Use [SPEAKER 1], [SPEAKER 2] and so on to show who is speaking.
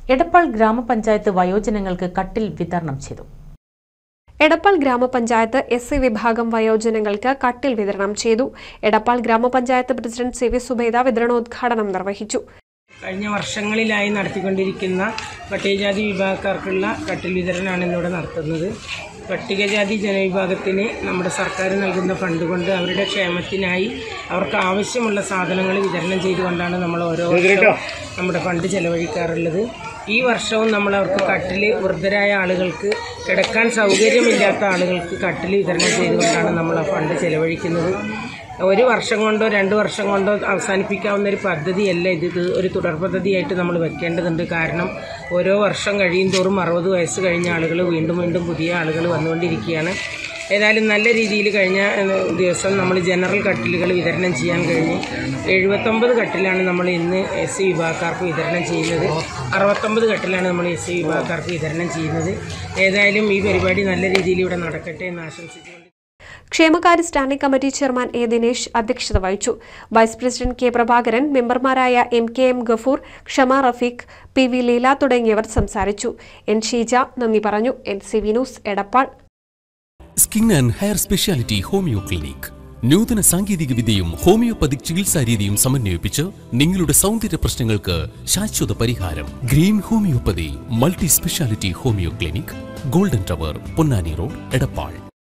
[SPEAKER 1] എടപ്പാൾ ഗ്രാമപഞ്ചായത്ത് വയോജനങ്ങൾക്ക് കട്ടിൽ വിതരണം ചെയ്തു
[SPEAKER 2] എടപ്പാൾ ഗ്രാമപഞ്ചായത്ത് എസ് സി വിഭാഗം വയോജനങ്ങൾക്ക് കട്ടിൽ വിതരണം ചെയ്തു എടപ്പാൾ ഗ്രാമപഞ്ചായത്ത് പ്രസിഡന്റ് സി വി സുബൈദ വിതരണോദ്ഘാടനം നിർവഹിച്ചു
[SPEAKER 3] കഴിഞ്ഞ വർഷങ്ങളിലായി നടത്തിക്കൊണ്ടിരിക്കുന്ന പട്ടികജാതി വിഭാഗക്കാർക്കുള്ള കട്ടിൽ വിതരണമാണ് ഇന്നിവിടെ നടത്തുന്നത് പട്ടികജാതി ജനവിഭാഗത്തിന് നമ്മുടെ സർക്കാർ നൽകുന്ന ഫണ്ട് കൊണ്ട് അവരുടെ ക്ഷേമത്തിനായി അവർക്ക് ആവശ്യമുള്ള സാധനങ്ങൾ വിതരണം ചെയ്തുകൊണ്ടാണ് നമ്മൾ ഓരോ വർഷവും നമ്മുടെ ഫണ്ട് ചെലവഴിക്കാറുള്ളത് ഈ വർഷവും നമ്മൾ അവർക്ക് കട്ടിൽ വൃദ്ധരായ ആളുകൾക്ക് കിടക്കാൻ സൗകര്യമില്ലാത്ത ആളുകൾക്ക് കട്ടിൽ വിതരണം ചെയ്തുകൊണ്ടാണ് നമ്മൾ ആ ഫണ്ട് ചെലവഴിക്കുന്നത് ഒരു വർഷം കൊണ്ടോ രണ്ട് വർഷം കൊണ്ടോ അവസാനിപ്പിക്കാവുന്ന ഒരു പദ്ധതിയല്ല ഇത് ഇത് ഒരു തുടർ പദ്ധതിയായിട്ട് നമ്മൾ വെക്കേണ്ടതുണ്ട് കാരണം ഓരോ വർഷം കഴിയും തോറും അറുപത് വയസ്സ് കഴിഞ്ഞ ആളുകൾ വീണ്ടും വീണ്ടും പുതിയ ആളുകൾ വന്നുകൊണ്ടിരിക്കുകയാണ് ഏതായാലും നല്ല രീതിയിൽ കഴിഞ്ഞ ഏഹ്, ദിവസം നമ്മൾ ജനറൽ കട്ടിലുകൾ വിതരണം ചെയ്യാൻ കഴിഞ്ഞു എഴുപത്തൊമ്പത് കട്ടിലാണ് നമ്മൾ ഇന്ന് എസ് സി വിഭാഗക്കാർക്ക് വിതരണം ചെയ്യുന്നത് അറുപത്തൊമ്പത് കട്ടിലാണ് നമ്മൾ എസ് സി വിഭാഗക്കാർക്ക് വിതരണം ചെയ്യുന്നത് ഏതായാലും ഈ പരിപാടി നല്ല രീതിയിൽ ഇവിടെ നടക്കട്ടെ എന്ന് ആശംസിച്ചുകൊണ്ട്
[SPEAKER 2] ക്ഷേമകാര്യ standing committee chairman A Dinesh അധ്യക്ഷത വഹിച്ചു വൈസ് പ്രസിഡന്റ് കെ പ്രഭാകരൻ മെമ്പർമാരായ M K M Gafoor Shama Rafeeq P V Leela തുടങ്ങിയവർ സംസാരിച്ചു എൻ ഷീജ നന്ദി പറഞ്ഞു N C V news Edappal
[SPEAKER 4] skin and hair speciality homeo clinic നൂതന സാങ്കേതിക വിദ്യയും ഹോമിയോപ്പതിക് ചികിത്സാ രീതിയും സമന്വയിപ്പിച്ച് നിങ്ങളുടെ സൗന്ദര്യ പ്രശ്നങ്ങൾക്ക് ശാശ്വത പരിഹാരം green homeopathy multi speciality homeo clinic golden tower Ponnani road Edappal